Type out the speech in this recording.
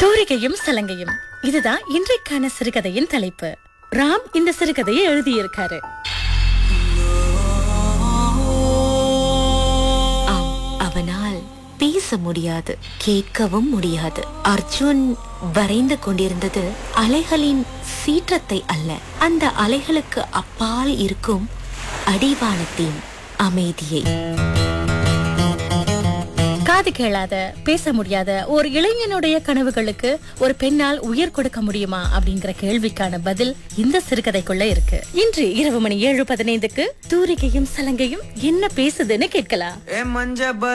தூரிகையும் சலங்கையும் இதுதான் இன்றைக்கான சிறுகதையின் தலைப்பு ராம் இந்த சிறுகதையை எழுதியிருக்காரு ஆம் அவனால் பேச முடியாது கேட்கவும் முடியாது அர்ஜுன் வரைந்து கொண்டிருந்தது அலைகளின் சீற்றத்தை அல்ல அந்த அலைகளுக்கு அப்பால் இருக்கும் அடிவானத்தின் அமைதியை காது கேளாத பேச முடியாத ஒரு இளைஞனுடைய கனவுகளுக்கு ஒரு பெண்ணால் உயிர் கொடுக்க முடியுமா அப்படிங்கிற கேள்விக்கான பதில் இந்த சிறுகதைக்குள்ள இருக்கு இன்று இரவு மணி ஏழு பதினைந்துக்கு தூரிகையும் சலங்கையும் என்ன பேசுதுன்னு கேட்கலாம் ए मंज